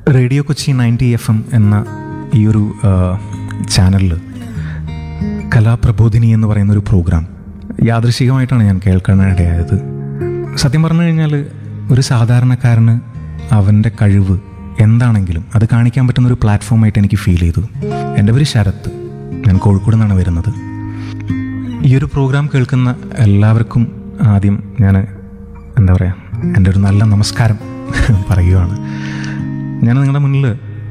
radio Kochi ninety F M എന്ന ഈ ഒരു ചാനലിൽ കലാപ്രബോധിനി എന്ന് പറയുന്ന ഒരു പ്രോഗ്രാം യാദൃശികമായിട്ടാണ് ഞാൻ കേൾക്കാനിടയായത് സത്യം പറഞ്ഞു കഴിഞ്ഞാൽ ഒരു സാധാരണക്കാരന് അവൻ്റെ കഴിവ് എന്താണെങ്കിലും അത് കാണിക്കാൻ പറ്റുന്ന ഒരു പ്ലാറ്റ്ഫോമായിട്ട് എനിക്ക് ഫീൽ ചെയ്തു എൻ്റെ പേര് ശരത്ത് ഞാൻ കോഴിക്കോട് നിന്നാണ് വരുന്നത് ഈ ഒരു പ്രോഗ്രാം കേൾക്കുന്ന എല്ലാവർക്കും ആദ്യം ഞാൻ എന്താ പറയുക എൻ്റെ ഒരു നല്ല നമസ്കാരം പറയുകയാണ് ഞാൻ നിങ്ങളുടെ മുന്നിൽ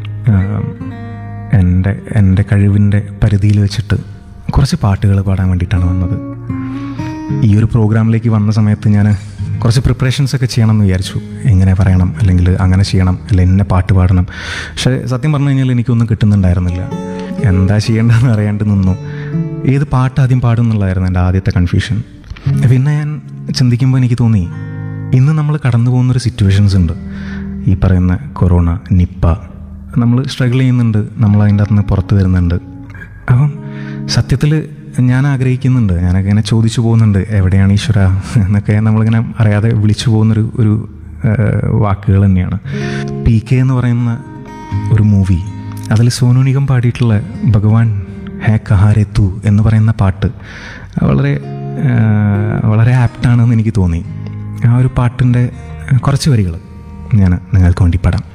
എൻ്റെ എൻ്റെ കഴിവിൻ്റെ പരിധിയിൽ വെച്ചിട്ട് കുറച്ച് പാട്ടുകൾ പാടാൻ വേണ്ടിയിട്ടാണ് വന്നത് ഈ ഒരു പ്രോഗ്രാമിലേക്ക് വന്ന സമയത്ത് ഞാൻ കുറച്ച് പ്രിപ്പറേഷൻസ് ഒക്കെ ചെയ്യണം എന്ന് വിചാരിച്ചു എങ്ങനെ പറയണം അല്ലെങ്കിൽ അങ്ങനെ ചെയ്യണം അല്ലെങ്കിൽ എന്നെ പാട്ട് പാടണം പക്ഷേ സത്യം പറഞ്ഞു കഴിഞ്ഞാൽ എനിക്കൊന്നും കിട്ടുന്നുണ്ടായിരുന്നില്ല എന്താ ചെയ്യേണ്ടതെന്ന് അറിയാണ്ട് നിന്നു ഏത് പാട്ട് ആദ്യം പാടും എന്നുള്ളതായിരുന്നു എൻ്റെ ആദ്യത്തെ കൺഫ്യൂഷൻ പിന്നെ ഞാൻ ചിന്തിക്കുമ്പോൾ എനിക്ക് തോന്നി ഇന്ന് നമ്മൾ കടന്നു പോകുന്നൊരു സിറ്റുവേഷൻസ് ഉണ്ട് ഈ പറയുന്ന കൊറോണ നിപ്പ നമ്മൾ സ്ട്രഗിൾ ചെയ്യുന്നുണ്ട് നമ്മൾ അതിൻ്റെ അകത്ത് നിന്ന് പുറത്ത് വരുന്നുണ്ട് അപ്പം സത്യത്തിൽ ഞാൻ ആഗ്രഹിക്കുന്നുണ്ട് ഞാനൊക്കെ ഇങ്ങനെ ചോദിച്ചു പോകുന്നുണ്ട് എവിടെയാണ് ഈശ്വര എന്നൊക്കെ നമ്മളിങ്ങനെ അറിയാതെ വിളിച്ചു പോകുന്നൊരു ഒരു ഏഹ്, വാക്കുകൾ തന്നെയാണ് പി കെ എന്ന് പറയുന്ന ഒരു മൂവി അതിൽ സോനു നിഗം പാടിയിട്ടുള്ള ഭഗവാൻ ഹേ കഹാരെ തു എന്ന് പറയുന്ന പാട്ട് വളരെ ഏഹ്, വളരെ ആപ്റ്റാണെന്ന് എനിക്ക് തോന്നി ആ ഒരു പാട്ടിൻ്റെ കുറച്ച് വരികൾ ഞാൻ നിങ്ങൾക്ക് വേണ്ടി പാടാം